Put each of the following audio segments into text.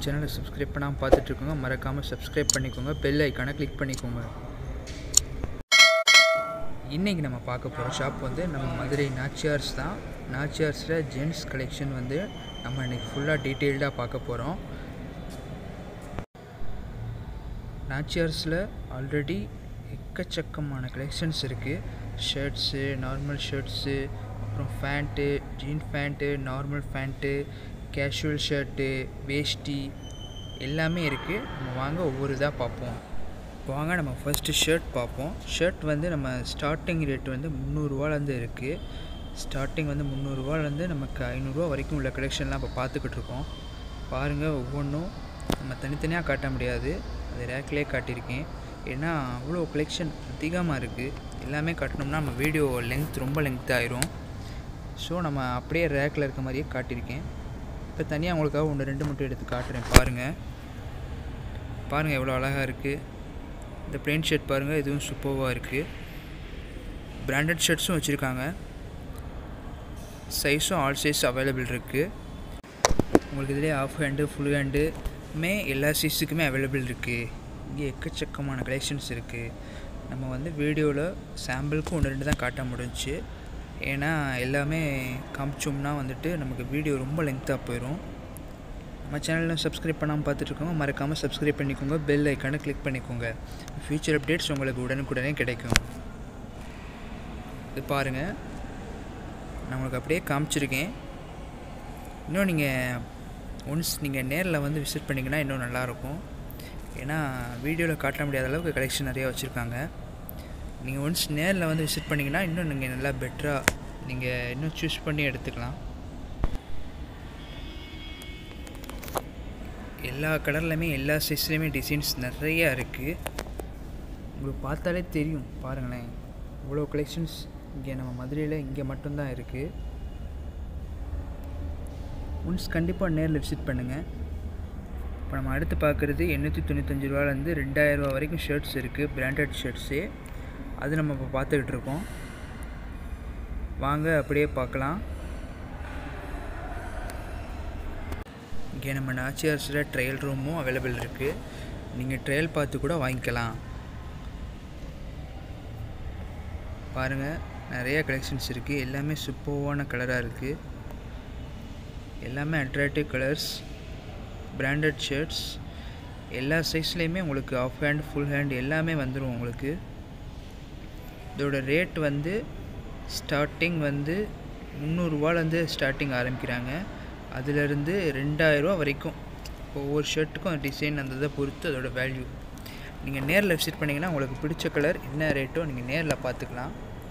சேனலை சப்ஸ்கிரைப் பண்ணாமல் பார்த்துட்ருக்கோங்க மறக்காமல் சப்ஸ்கிரைப் பண்ணிக்கோங்க பெல் ஐக்கானை கிளிக் பண்ணிக்கோங்க இன்றைக்கி நம்ம பார்க்க போகிற ஷாப் வந்து நம்ம மதுரை நாச்சியார்ஸ் தான் நாச்சியார்ஸில் ஜென்ஸ் கலெக்ஷன் வந்து நம்ம இன்றைக்கி ஃபுல்லாக டீட்டெயில்டாக பார்க்க போகிறோம் நாச்சியார்ஸில் ஆல்ரெடி எக்கச்சக்கமான கலெக்ஷன்ஸ் இருக்குது ஷர்ட்ஸு நார்மல் ஷர்ட்ஸு அப்புறம் pant jean pant normal pant casual shirt வேஷ்டி எல்லாமே இருக்குது நம்ம வாங்க ஒவ்வொரு இதாக பார்ப்போம் வாங்க நம்ம ஃபஸ்ட்டு ஷர்ட் பார்ப்போம் ஷர்ட் வந்து நம்ம ஸ்டார்டிங் ரேட் வந்து முந்நூறுரூவாலேருந்து இருக்குது ஸ்டார்டிங் வந்து முந்நூறுரூவாலேருந்து நமக்கு ஐநூறுரூவா வரைக்கும் உள்ள கலெக்ஷன்லாம் இப்போ பார்த்துக்கிட்டு இருக்கோம் பாருங்கள் ஒவ்வொன்றும் நம்ம தனித்தனியாக காட்ட முடியாது அது ரேக்லேயே காட்டியிருக்கேன் ஏன்னா அவ்வளோ கலெக்ஷன் அதிகமாக இருக்குது எல்லாமே காட்டினோம்னா நம்ம வீடியோ லென்த் ரொம்ப லென்த் ஆயிரும் ஸோ நம்ம அப்படியே ரேக்கில் இருக்க மாதிரியே காட்டியிருக்கேன் இப்போ தனியாக உங்களுக்காக ஒன்று ரெண்டு மட்டும் எடுத்து காட்டுறேன் பாருங்கள் பாருங்கள் எவ்வளோ அழகாக இருக்குது இந்த பிளெயின் ஷர்ட் பாருங்கள் இதுவும் சூப்பர்வாக இருக்குது பிராண்டட் ஷர்ட்ஸும் வச்சுருக்காங்க சைஸும் ஆல் சைஸ் அவைலபிள் இருக்குது உங்களுக்கு இதிலே ஆஃப் ஹேண்டு ஃபுல் ஹேண்டு மே எல்லா சைஸுக்குமே அவைலபிள் இருக்குது இங்கே எக்கச்சக்கமான கலெக்ஷன்ஸ் இருக்குது நம்ம வந்து வீடியோவில் சாம்பிளுக்கு ஒன்று ரெண்டு தான் காட்ட முடிஞ்சுச்சு ஏன்னா எல்லாமே காமிச்சோம்னா வந்துட்டு நமக்கு வீடியோ ரொம்ப லென்த்தாக போயிடும் நம்ம சேனலில் சப்ஸ்கிரைப் பண்ணாமல் பார்த்துட்ருக்கோங்க மறக்காமல் சப்ஸ்கிரைப் பண்ணிக்கோங்க பெல் ஐக்கானை கிளிக் பண்ணிக்கோங்க ஃபியூச்சர் அப்டேட்ஸ் உங்களுக்கு உடனுக்குடனே கிடைக்கும் இது பாருங்கள் நான் உங்களுக்கு அப்படியே காமிச்சிருக்கேன் இன்னும் நீங்கள் ஒன்ஸ் நீங்கள் நேரில் வந்து விசிட் பண்ணிங்கன்னா இன்னும் நல்லாயிருக்கும் ஏன்னா வீடியோவில் காட்ட முடியாத அளவுக்கு கலெக்ஷன் நிறையா வச்சுருக்காங்க நீங்கள் ஒன்ஸ் நேரில் வந்து விசிட் பண்ணிங்கன்னா இன்னும் நீங்கள் நல்லா பெட்டராக நீங்கள் இன்னும் சூஸ் பண்ணி எடுத்துக்கலாம் எல்லா கலர்லையுமே எல்லா சைஸ்லேயுமே டிசைன்ஸ் நிறையா இருக்குது உங்களுக்கு பார்த்தாலே தெரியும் பாருங்களேன் இவ்வளோ கலெக்ஷன்ஸ் இங்கே நம்ம மதுரையில் இங்கே மட்டும்தான் இருக்குது ஒன்ஸ் கண்டிப்பாக நேரில் விசிட் பண்ணுங்கள் இப்போ நம்ம அடுத்து பார்க்குறது எண்ணூற்றி தொண்ணூத்தஞ்சு ரூபாலேருந்து ரெண்டாயிரரூவா வரைக்கும் ஷர்ட்ஸ் இருக்குது பிராண்டட் ஷர்ட்ஸு அது நம்ம இப்போ பார்த்துக்கிட்டு இருக்கோம் வாங்க அப்படியே பார்க்கலாம் இங்கே நம்ம நாச்சியார்ஸில் ட்ரையல் ரூமும் அவைலபிள் இருக்குது நீங்கள் ட்ரையல் பார்த்து கூட வாங்கிக்கலாம் பாருங்கள் நிறைய கலெக்ஷன்ஸ் இருக்குது எல்லாமே சூப்பர்வான கலராக இருக்குது எல்லாமே அட்ராக்டிவ் கலர்ஸ் பிராண்டட் ஷர்ட்ஸ் எல்லா சைஸ்லேயுமே உங்களுக்கு ஆஃப் ஹேண்ட் ஃபுல் ஹேண்ட் எல்லாமே வந்துடும் உங்களுக்கு இதோட ரேட் வந்து ஸ்டார்டிங் வந்து முந்நூறுரூவாலேருந்து ஸ்டார்டிங் ஆரம்பிக்கிறாங்க அதிலிருந்து ரெண்டாயிரரூவா வரைக்கும் ஒவ்வொரு ஷர்ட்டுக்கும் டிசைன் அந்த இதை பொறுத்து அதோட வேல்யூ நீங்கள் நேரில் விசிட் பண்ணிங்கன்னா உங்களுக்கு பிடிச்ச கலர் என்ன ரேட்டோ நீங்கள் நேரில் பார்த்துக்கலாம்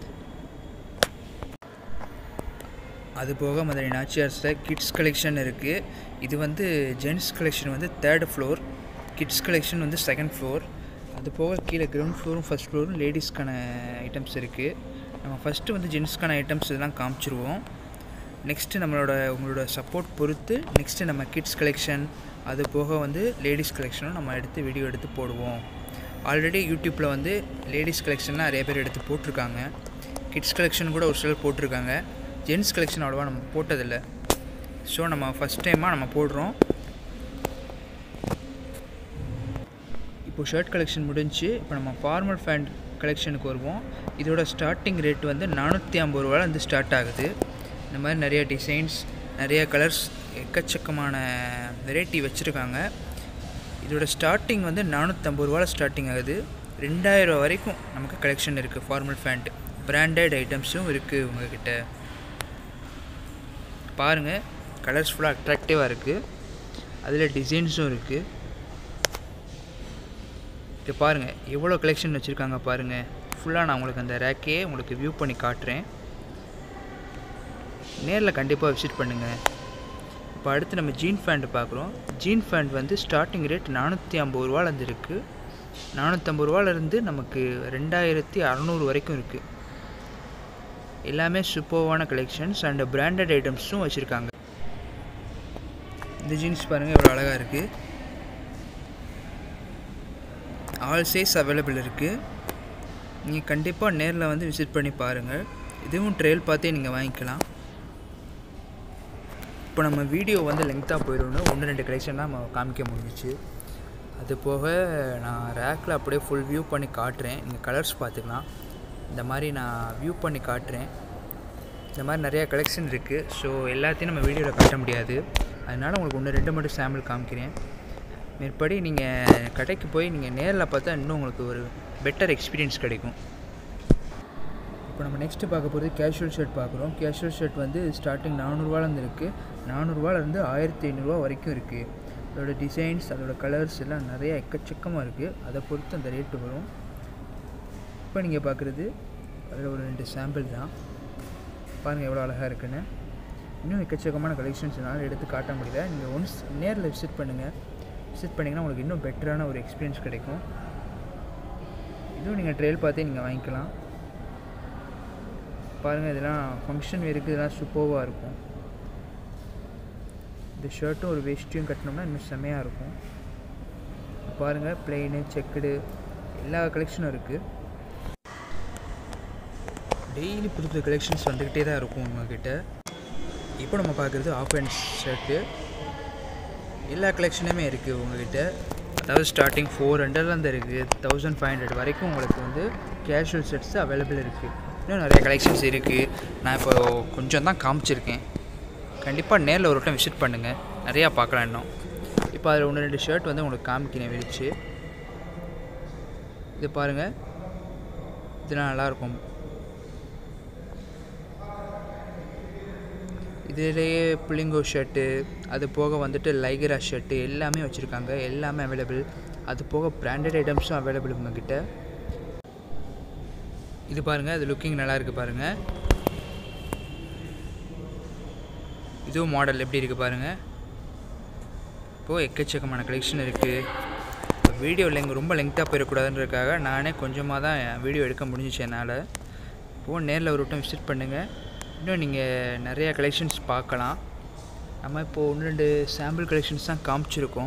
அது போக மதுரை நாச்சியார்ஸில் கிட்ஸ் கலெக்ஷன் இருக்குது இது வந்து ஜென்ஸ் கலெக்ஷன் வந்து தேர்ட் ஃப்ளோர் கிட்ஸ் கலெக்ஷன் வந்து செகண்ட் ஃப்ளோர் அது போக கீழே கிரவுண்ட் ஃப்ளோரும் ஃபஸ்ட் ஃப்ளோரும் லேடிஸ்க்கான ஐட்டம்ஸ் இருக்குது நம்ம ஃபஸ்ட்டு வந்து ஜென்ஸ்க்கான ஐட்டம்ஸ் இதெல்லாம் காமிச்சிருவோம் நெக்ஸ்ட்டு நம்மளோட உங்களோட சப்போர்ட் பொறுத்து நெக்ஸ்ட்டு நம்ம கிட்ஸ் கலெக்ஷன் அது போக வந்து லேடிஸ் கலெக்ஷனும் நம்ம எடுத்து வீடியோ எடுத்து போடுவோம் ஆல்ரெடி யூடியூப்பில் வந்து லேடிஸ் கலெக்ஷன்லாம் நிறைய பேர் எடுத்து போட்டிருக்காங்க கிட்ஸ் கலெக்ஷன் கூட ஒரு சிலர் போட்டிருக்காங்க ஜென்ஸ் கலெக்ஷன் அவ்வளோவா நம்ம போட்டதில்லை ஸோ நம்ம ஃபஸ்ட் டைமாக நம்ம போடுறோம் இப்போ ஷர்ட் கலெக்ஷன் முடிஞ்சு இப்போ நம்ம ஃபார்மல் ஃபேண்ட் கலெக்ஷனுக்கு வருவோம் இதோட ஸ்டார்டிங் ரேட் வந்து நானூற்றி ஐம்பது ரூபாலேருந்து ஸ்டார்ட் ஆகுது இந்த மாதிரி நிறைய டிசைன்ஸ் நிறைய கலர்ஸ் எக்கச்சக்கமான வெரைட்டி வச்சுருக்காங்க இதோட ஸ்டார்டிங் வந்து நானூற்றம்பது ரூபாவில் ஸ்டார்டிங் ஆகுது ரெண்டாயிரம் வரைக்கும் நமக்கு கலெக்ஷன் இருக்குது ஃபார்மல் ஃபேண்ட் பிராண்டட் ஐட்டம்ஸும் இருக்குது உங்கள்கிட்ட பாருங்கள் கலர்ஸ் ஃபுல்லாக அட்ராக்டிவாக இருக்குது அதில் டிசைன்ஸும் இருக்குது இது பாருங்கள் எவ்வளோ கலெக்ஷன் வச்சுருக்காங்க பாருங்கள் ஃபுல்லாக நான் உங்களுக்கு அந்த ரேக்கையே உங்களுக்கு வியூ பண்ணி காட்டுறேன் நேரில் கண்டிப்பாக விசிட் பண்ணுங்கள் இப்போ அடுத்து நம்ம ஜீன் ஃபேண்ட் பார்க்குறோம் ஜீன் ஃபேண்ட் வந்து ஸ்டார்டிங் ரேட் நானூற்றி ஐம்பது ரூபாலேருந்து இருக்குது நானூற்றம்பது ரூபாலேருந்து நமக்கு ரெண்டாயிரத்தி அறநூறு வரைக்கும் இருக்குது எல்லாமே சூப்பர்வான கலெக்ஷன்ஸ் அண்ட் பிராண்டட் ஐட்டம்ஸும் வச்சுருக்காங்க இந்த ஜீன்ஸ் பாருங்கள் எவ்வளோ அழகாக இருக்குது ஆல் சைஸ் அவைலபிள் இருக்குது நீங்கள் கண்டிப்பாக நேரில் வந்து விசிட் பண்ணி பாருங்கள் இதுவும் ட்ரெயில் பார்த்தே நீங்கள் வாங்கிக்கலாம் இப்போ நம்ம வீடியோ வந்து லெங்க்த்தாக போயிடும்னு ஒன்று ரெண்டு கலெக்ஷன் தான் நம்ம காமிக்க முடிஞ்சிச்சு அது போக நான் ரேக்கில் அப்படியே ஃபுல் வியூ பண்ணி காட்டுறேன் நீங்கள் கலர்ஸ் பார்த்துக்கலாம் இந்த மாதிரி நான் வியூ பண்ணி காட்டுறேன் இந்த மாதிரி நிறையா கலெக்ஷன் இருக்குது ஸோ எல்லாத்தையும் நம்ம வீடியோவில் காட்ட முடியாது அதனால் உங்களுக்கு ஒன்று ரெண்டு மட்டும் சாம்பிள் காமிக்கிறேன் மேற்படி நீங்கள் கடைக்கு போய் நீங்கள் நேரில் பார்த்தா இன்னும் உங்களுக்கு ஒரு பெட்டர் எக்ஸ்பீரியன்ஸ் கிடைக்கும் இப்போ நம்ம நெக்ஸ்ட்டு பார்க்க போகிறது கேஷுவல் ஷர்ட் பார்க்குறோம் கேஷுவல் ஷர்ட் வந்து ஸ்டார்டிங் நானூறுரூவாலேருந்து இருக்குது நானூறுரூவாலேருந்து ஆயிரத்தி ஐநூறுரூவா வரைக்கும் இருக்குது அதோட டிசைன்ஸ் அதோட கலர்ஸ் எல்லாம் நிறைய எக்கச்சக்கமாக இருக்குது அதை பொறுத்து அந்த ரேட்டு வரும் இப்போ நீங்கள் பார்க்குறது அதில் ஒரு ரெண்டு சாம்பிள் தான் பாருங்கள் எவ்வளோ அழகாக இருக்குன்னு இன்னும் எக்கச்சக்கமான கலெக்ஷன்ஸ் என்னால் எடுத்து காட்ட முடியல நீங்கள் ஒன்ஸ் நேரில் விசிட் பண்ணுங்கள் விசிட் பண்ணிங்கன்னா உங்களுக்கு இன்னும் பெட்டரான ஒரு எக்ஸ்பீரியன்ஸ் கிடைக்கும் இதுவும் நீங்கள் ட்ரெயில் பார்த்தே நீங்கள் வாங்கிக்கலாம் பாருங்கள் இதெல்லாம் ஃபங்க்ஷன் வேருக்கு இதெல்லாம் சூப்பர்வாக இருக்கும் இந்த ஷர்ட்டும் ஒரு வேஷ்டியும் கட்டினோம்னா இன்னும் செம்மையாக இருக்கும் பாருங்கள் பிளெயின் செக்குடு எல்லா கலெக்ஷனும் இருக்குது டெய்லி புது புது கலெக்ஷன்ஸ் வந்துக்கிட்டே தான் இருக்கும் உங்ககிட்ட இப்போ நம்ம பார்க்குறது ஆஃப் ஹேண்ட் ஷர்ட்டு எல்லா கலெக்ஷனுமே இருக்குது உங்ககிட்ட அதாவது ஸ்டார்டிங் ஃபோர் ஹண்ட்ரட்லேருந்து இருக்குது தௌசண்ட் ஃபைவ் ஹண்ட்ரட் வரைக்கும் உங்களுக்கு வந்து கேஷுவல் செட்ஸ் அவைலபிள் இருக்குது இன்னும் நிறைய கலெக்ஷன்ஸ் இருக்குது நான் இப்போ கொஞ்சம் தான் காமிச்சிருக்கேன் கண்டிப்பாக நேரில் ஒரு டைம் விசிட் பண்ணுங்கள் நிறையா பார்க்கலாம் இன்னும் இப்போ அதில் ஒன்று ரெண்டு ஷர்ட் வந்து உங்களுக்கு காமிக்கிறேன் விரிச்சு இது பாருங்கள் இதெல்லாம் நல்லாயிருக்கும் இதிலேயே புள்ளிங்கோ ஷர்ட்டு அது போக வந்துட்டு லைகரா ஷர்ட்டு எல்லாமே வச்சுருக்காங்க எல்லாமே அவைலபிள் அது போக பிராண்டட் ஐட்டம்ஸும் அவைலபிள் உங்ககிட்ட இது பாருங்கள் அது லுக்கிங் நல்லா இருக்குது பாருங்கள் இதுவும் மாடல் எப்படி இருக்குது பாருங்கள் இப்போது எக்கச்சக்கமான கலெக்ஷன் இருக்குது இப்போ வீடியோ லெங்க் ரொம்ப லெங்க்த்தாக போயிடக்கூடாதுன்றதுக்காக நானே கொஞ்சமாக தான் வீடியோ எடுக்க முடிஞ்சிச்சு என்னால் இப்போது நேரில் ஒரு வட்டம் விசிட் பண்ணுங்கள் இன்னும் நீங்கள் நிறையா கலெக்ஷன்ஸ் பார்க்கலாம் நம்ம இப்போது ஒன்று ரெண்டு சாம்பிள் கலெக்ஷன்ஸ் தான் காமிச்சிருக்கோம்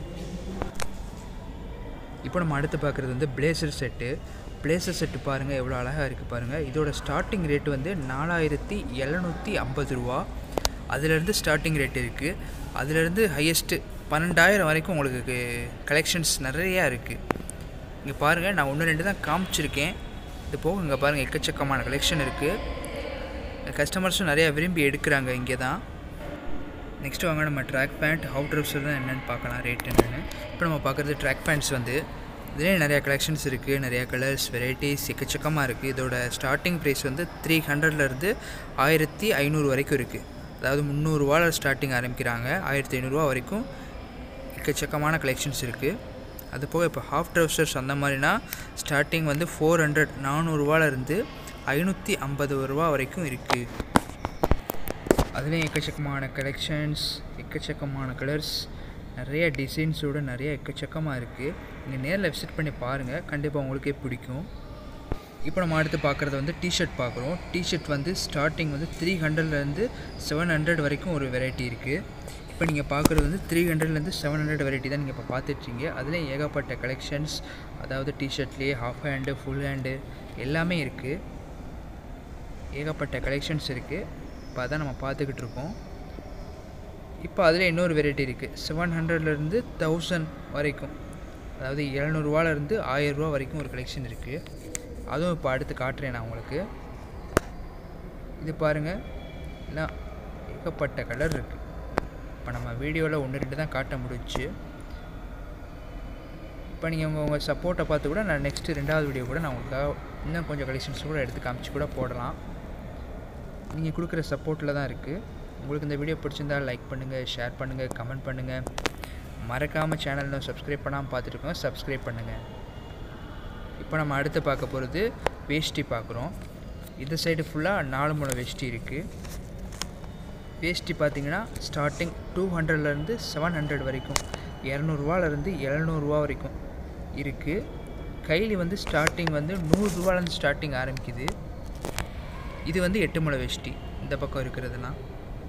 இப்போ நம்ம அடுத்து பார்க்குறது வந்து பிளேசர் செட்டு பிளேசர் செட்டு பாருங்கள் எவ்வளோ அழகாக இருக்குது பாருங்கள் இதோட ஸ்டார்டிங் ரேட் வந்து நாலாயிரத்தி எழுநூற்றி ஐம்பது ரூபா அதுலேருந்து ஸ்டார்டிங் ரேட் இருக்குது அதுலேருந்து ஹையஸ்ட்டு பன்னெண்டாயிரம் வரைக்கும் உங்களுக்கு கலெக்ஷன்ஸ் நிறையா இருக்குது இங்கே பாருங்கள் நான் ஒன்று ரெண்டு தான் காமிச்சிருக்கேன் இது போக இங்கே பாருங்கள் எக்கச்சக்கமான கலெக்ஷன் இருக்குது கஸ்டமர்ஸும் நிறையா விரும்பி எடுக்கிறாங்க இங்கே தான் நெக்ஸ்ட் வாங்க நம்ம ட்ராக் பேண்ட் அவுட் ட்ரெஸ்ஸில் தான் என்னென்னு பார்க்கலாம் ரேட் என்னென்னு இப்போ நம்ம பார்க்குறது ட்ராக் பேண்ட்ஸ் வந்து இதுலேயே நிறையா கலெக்ஷன்ஸ் இருக்குது நிறையா கலர்ஸ் வெரைட்டிஸ் எக்கச்சக்கமாக இருக்குது இதோட ஸ்டார்டிங் ப்ரைஸ் வந்து த்ரீ ஹண்ட்ரட்லேருந்து ஆயிரத்தி ஐநூறு வரைக்கும் இருக்குது அதாவது முந்நூறுரூவாவில் ஸ்டார்டிங் ஆரம்பிக்கிறாங்க ஆயிரத்தி ஐநூறுரூவா வரைக்கும் எக்கச்சக்கமான கலெக்ஷன்ஸ் இருக்குது அது போக இப்போ ஹாஃப் ட்ரௌசர்ஸ் அந்த மாதிரினா ஸ்டார்டிங் வந்து ஃபோர் ஹண்ட்ரட் நானூறுரூவாலேருந்து ஐநூற்றி ஐம்பது ரூபா வரைக்கும் இருக்குது அதுலேயும் எக்கச்சக்கமான கலெக்ஷன்ஸ் எக்கச்சக்கமான கலர்ஸ் நிறைய டிசைன்ஸோடு நிறைய எக்கச்சக்கமாக இருக்குது நீங்கள் நேரில் விசிட் பண்ணி பாருங்கள் கண்டிப்பாக உங்களுக்கே பிடிக்கும் இப்போ நம்ம அடுத்து பார்க்குறது வந்து டிஷர்ட் பார்க்குறோம் டிஷர்ட் வந்து ஸ்டார்டிங் வந்து த்ரீ ஹண்ட்ரட்லேருந்து செவன் ஹண்ட்ரட் வரைக்கும் ஒரு வெரைட்டி இருக்குது இப்போ நீங்கள் பார்க்குறது வந்து த்ரீ ஹண்ட்ரட்லேருந்து செவன் ஹண்ட்ரட் வெரைட்டி தான் நீங்கள் இப்போ பார்த்துட்ருக்கீங்க அதுலேயும் ஏகப்பட்ட கலெக்ஷன்ஸ் அதாவது டிஷர்ட்லேயே ஹாஃப் ஹேண்டு ஃபுல் ஹேண்டு எல்லாமே இருக்குது ஏகப்பட்ட கலெக்ஷன்ஸ் இருக்குது இப்போ அதான் நம்ம பார்த்துக்கிட்டு இருக்கோம் இப்போ அதில் இன்னொரு வெரைட்டி இருக்குது செவன் ஹண்ட்ரட்லேருந்து தௌசண்ட் வரைக்கும் அதாவது எழுநூறுவாலேருந்து ஆயிரரூவா வரைக்கும் ஒரு கலெக்ஷன் இருக்குது அதுவும் இப்போ அடுத்து காட்டுறேன் நான் உங்களுக்கு இது பாருங்கள் எல்லாம் ஏகப்பட்ட கலர் இருக்குது இப்போ நம்ம வீடியோவில் ஒன்று ரெண்டு தான் காட்ட முடிச்சு இப்போ நீங்கள் உங்கள் உங்கள் சப்போர்ட்டை பார்த்து கூட நான் நெக்ஸ்ட்டு ரெண்டாவது வீடியோ கூட நான் உங்களுக்காக இன்னும் கொஞ்சம் கலெக்ஷன்ஸ் கூட எடுத்து காமிச்சு கூட போடலாம் நீங்கள் கொடுக்குற சப்போர்ட்டில் தான் இருக்குது உங்களுக்கு இந்த வீடியோ பிடிச்சிருந்தால் லைக் பண்ணுங்கள் ஷேர் பண்ணுங்கள் கமெண்ட் பண்ணுங்கள் மறக்காமல் சேனலில் சப்ஸ்கிரைப் பண்ணாமல் பார்த்துருக்கோம் சப்ஸ்கிரைப் பண்ணுங்கள் இப்போ நம்ம அடுத்து பார்க்க போகிறது வேஷ்டி பார்க்குறோம் இந்த சைடு ஃபுல்லாக நாலு மூணு வேஷ்டி இருக்குது வேஷ்டி பார்த்தீங்கன்னா ஸ்டார்டிங் டூ ஹண்ட்ரட்லேருந்து செவன் ஹண்ட்ரட் வரைக்கும் இரநூறுவாலேருந்து எழுநூறுவா வரைக்கும் இருக்குது கைலி வந்து ஸ்டார்டிங் வந்து நூறுரூவாலேருந்து ஸ்டார்டிங் ஆரம்பிக்குது இது வந்து எட்டு முளை வேஷ்டி இந்த பக்கம் இருக்கிறதுலாம்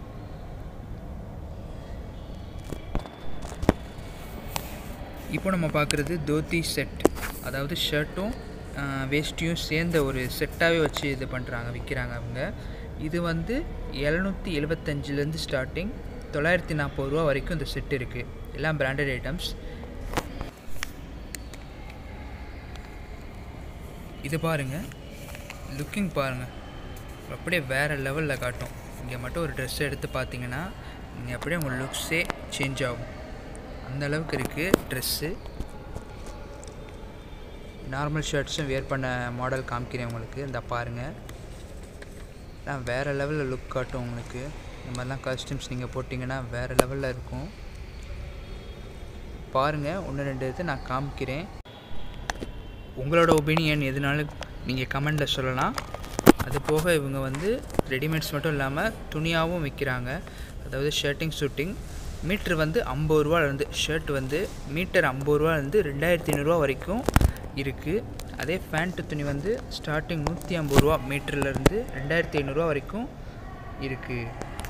இப்போ நம்ம பார்க்குறது தோத்தி செட் அதாவது ஷர்ட்டும் வேஷ்டியும் சேர்ந்த ஒரு செட்டாகவே வச்சு இது பண்ணுறாங்க விற்கிறாங்க அவங்க இது வந்து எழுநூற்றி எழுபத்தஞ்சிலேருந்து ஸ்டார்டிங் தொள்ளாயிரத்தி நாற்பது ரூபா வரைக்கும் இந்த செட் இருக்குது எல்லாம் பிராண்டட் ஐட்டம்ஸ் இது பாருங்கள் லுக்கிங் பாருங்கள் அப்படியே வேறு லெவலில் காட்டும் இங்கே மட்டும் ஒரு ட்ரெஸ் எடுத்து பார்த்தீங்கன்னா நீங்கள் அப்படியே உங்கள் லுக்ஸே சேஞ்ச் ஆகும் அந்த அளவுக்கு இருக்குது ட்ரெஸ்ஸு நார்மல் ஷர்ட்ஸும் வேர் பண்ண மாடல் காமிக்கிறேன் உங்களுக்கு இந்த பாருங்கள் நான் வேறு லெவலில் லுக் காட்டும் உங்களுக்கு இந்த மாதிரிலாம் காஸ்டியூம்ஸ் நீங்கள் போட்டிங்கன்னா வேறு லெவலில் இருக்கும் பாருங்கள் ஒன்று ரெண்டு இது நான் காமிக்கிறேன் உங்களோட ஒப்பீனியன் எதுனாலும் நீங்கள் கமெண்டில் சொல்லலாம் அது போக இவங்க வந்து ரெடிமேட்ஸ் மட்டும் இல்லாமல் துணியாகவும் விற்கிறாங்க அதாவது ஷர்ட்டிங் ஷூட்டிங் மீட்ரு வந்து ஐம்பது ரூபாலேருந்து ஷர்ட் வந்து மீட்டர் ஐம்பது ரூபாலேருந்து ரெண்டாயிரத்தி ஐநூறுரூவா வரைக்கும் இருக்குது அதே ஃபேண்ட்டு துணி வந்து ஸ்டார்டிங் நூற்றி ஐம்பது ரூபா மீட்டர்லேருந்து ரெண்டாயிரத்தி ஐநூறுரூவா வரைக்கும் இருக்குது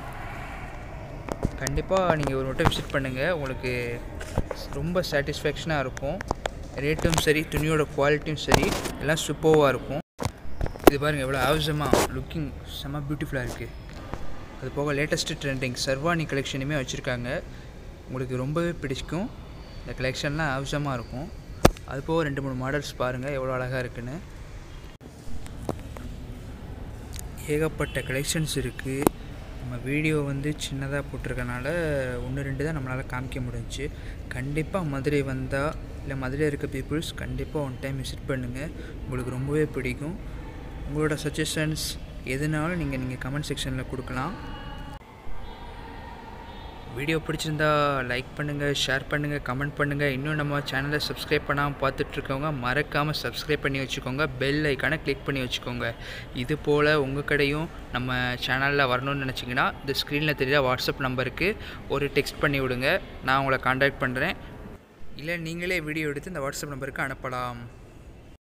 கண்டிப்பாக நீங்கள் ஒரு மட்டும் விசிட் பண்ணுங்கள் உங்களுக்கு ரொம்ப சாட்டிஸ்ஃபேக்ஷனாக இருக்கும் ரேட்டும் சரி துணியோட குவாலிட்டியும் சரி எல்லாம் சூப்பர்வாக இருக்கும் இது பாருங்கள் எவ்வளோ ஆவசமாக லுக்கிங் செம்ம பியூட்டிஃபுல்லாக இருக்குது அது போக லேட்டஸ்ட்டு ட்ரெண்டிங் சர்வானி கலெக்ஷனுமே வச்சுருக்காங்க உங்களுக்கு ரொம்பவே பிடிக்கும் இந்த கலெக்ஷன்லாம் அவசரமாக இருக்கும் அது போக ரெண்டு மூணு மாடல்ஸ் பாருங்கள் எவ்வளோ அழகாக இருக்குன்னு ஏகப்பட்ட கலெக்ஷன்ஸ் இருக்குது நம்ம வீடியோ வந்து சின்னதாக போட்டிருக்கனால ஒன்று ரெண்டு தான் நம்மளால் காமிக்க முடிஞ்சுச்சு கண்டிப்பாக மதுரை வந்தால் இல்லை மதுரையில் இருக்க பீப்புள்ஸ் கண்டிப்பாக ஒன் டைம் விசிட் பண்ணுங்கள் உங்களுக்கு ரொம்பவே பிடிக்கும் உங்களோட சஜஷன்ஸ் எதுனாலும் நீங்கள் நீங்கள் கமெண்ட் செக்ஷனில் கொடுக்கலாம் வீடியோ பிடிச்சிருந்தா லைக் பண்ணுங்கள் ஷேர் பண்ணுங்கள் கமெண்ட் பண்ணுங்கள் இன்னும் நம்ம சேனலை சப்ஸ்கிரைப் பண்ணாமல் பார்த்துட்ருக்கவங்க மறக்காமல் சப்ஸ்கிரைப் பண்ணி வச்சுக்கோங்க பெல் ஐக்கானை கிளிக் பண்ணி வச்சுக்கோங்க இது போல் உங்கள் கடையும் நம்ம சேனலில் வரணும்னு நினச்சிங்கன்னா இந்த ஸ்க்ரீனில் தெரியாத வாட்ஸ்அப் நம்பருக்கு ஒரு டெக்ஸ்ட் பண்ணி விடுங்க நான் உங்களை காண்டாக்ட் பண்ணுறேன் இல்லை நீங்களே வீடியோ எடுத்து இந்த வாட்ஸ்அப் நம்பருக்கு அனுப்பலாம்